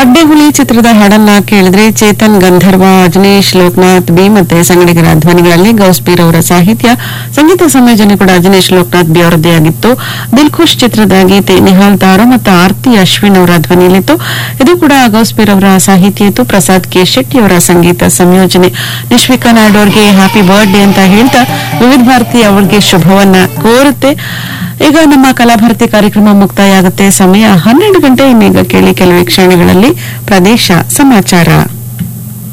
ಅಡ್ಡೆಹುಳಿ ಚಿತ್ರದ ಹಾಡನ್ನ ಕೇಳಿದ್ರೆ ಚೇತನ್ ಗಂಧರ್ವ ಅಜನೀಶ್ ಲೋಕನಾಥ್ ಬಿ ಮತ್ತೆ ಸಂಗಡಿಗರ ಧ್ವನಿಗಳಲ್ಲಿ ಗೌಸ್ಪೀರ್ ಅವರ ಸಾಹಿತ್ಯ ಸಂಗೀತ ಸಂಯೋಜನೆ ಕೂಡ ಅಜನೀಶ್ ಲೋಕನಾಥ್ ಬಿ ಅವರದ್ದೇ ಆಗಿತ್ತು ದಿಲ್ಖುಷ್ ಚಿತ್ರದ ಗೀತೆ ನಿಹಾಲ್ ತಾರೋ ಮತ್ತು ಆರ್ತಿ ಅಶ್ವಿನ್ ಅವರ ಧ್ವನಿಯಲ್ಲಿತ್ತು ಇದು ಕೂಡ ಗೌಸ್ಪೀರ್ ಅವರ ಸಾಹಿತ್ಯ ಇತ್ತು ಪ್ರಸಾದ್ ಕೆ ಶೆಟ್ಟಿ ಅವರ ಸಂಗೀತ ಸಂಯೋಜನೆ ನಿಶ್ವಿಕಾ ನಾಯ್ಡು ಅವರಿಗೆ ಹ್ಯಾಪಿ ಬರ್ಡೇ ಅಂತ ಹೇಳ್ತಾ ವಿವಿಧ ಭಾರತಿ ಅವರಿಗೆ ಶುಭವನ್ನ ಕೋರುತ್ತೆ ಈಗ ನಮ್ಮ ಕಲಾಭಾರತಿ ಕಾರ್ಯಕ್ರಮ ಮುಕ್ತಾಯ ಆಗುತ್ತೆ ಸಮಯ ಹನ್ನೆರಡು ಗಂಟೆ ಇನ್ನೀಗ ಕೇಳಿ ಕೆಲವೇ ಕ್ಷಣಗಳಲ್ಲಿ ಪ್ರದೇಶ ಸಮಾಚಾರ